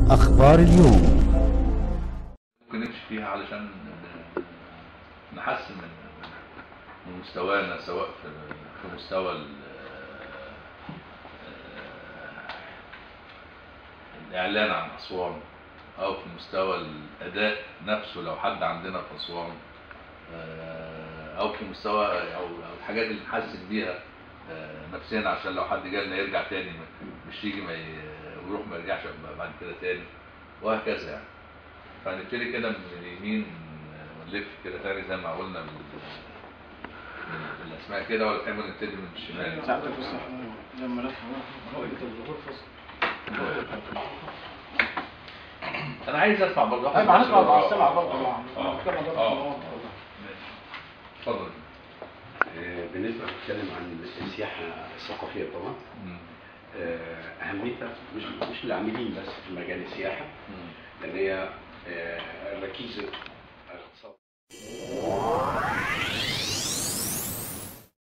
أخبار اليوم ممكن نمشي فيها علشان نحسن من من مستوانا سواء في في مستوى ال- الإعلان عن أسوان أو في مستوى الأداء نفسه لو حد عندنا في أسوان آه، أو في مستوى أو أو الحاجات اللي نحسن بيها آه، نفسنا عشان لو حد جالنا يرجع تاني مش يجي ما ي- ويروح ما يرجعش بعد كده تاني وهكذا يعني. فهنبتدي كده من اليمين ونلف كده تاني زي ما قلنا بال- بال- بالاسماء كده ولا تحب نبتدي من الشمال؟ ساعتك بس لما لف انا عايز اسمع برضه واحد ايوه هنسمع من مع الشباب. السمع برضه آه. طبعا آه. نتكلم برضه آه. في الموضوع ده. اتفضل آه، بالنسبة نتكلم عن السياحة الثقافية طبعا مم. آه، أهميتها مش مش للعاملين بس في مجال السياحة مم. لأن هي آه، ركيزة